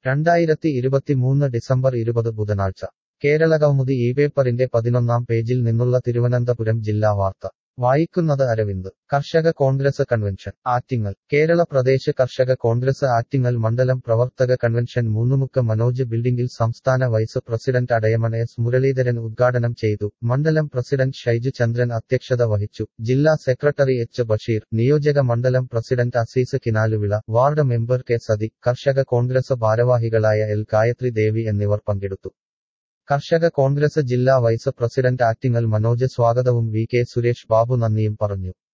രണ്ടായിരത്തി ഇരുപത്തിമൂന്ന് ഡിസംബർ ഇരുപത് ബുധനാഴ്ച കേരളകൗമുദി ഈ പേപ്പറിന്റെ പതിനൊന്നാം പേജിൽ നിന്നുള്ള തിരുവനന്തപുരം ജില്ലാ വാർത്ത വായിക്കുന്നത് അരവിന്ദ് കർഷക കോൺഗ്രസ് കൺവെൻഷൻ ആറ്റിങ്ങൽ കേരള പ്രദേശ് കർഷക കോൺഗ്രസ് ആറ്റിങ്ങൽ മണ്ഡലം പ്രവർത്തക കൺവെൻഷൻ മൂന്നുമുക്ക് മനോജ് ബിൽഡിംഗിൽ സംസ്ഥാന vice president Adayamon S Muraleedharan ഉദ്ഘാടനം ചെയ്തു മണ്ഡലം പ്രസിഡന്റ് ഷൈജു ചന്ദ്രൻ അധ്യക്ഷത വഹിച്ചു ജില്ലാ സെക്രട്ടറി എച്ച് ബഷീർ നിയോജക മണ്ഡലം president Azeez Kinaluvila ward member K Sathi കർഷക കോൺഗ്രസ് ഭാരവാഹികളായ എൽ ഗായത്രി ദേവി എന്നിവർ പങ്കെടുത്തു കർഷക കോൺഗ്രസ് ജില്ലാ വൈസ് പ്രസിഡന്റ് ആറ്റിങ്ങൽ മനോജ് സ്വാഗതവും വി കെ സുരേഷ് ബാബു നന്ദിയും പറഞ്ഞു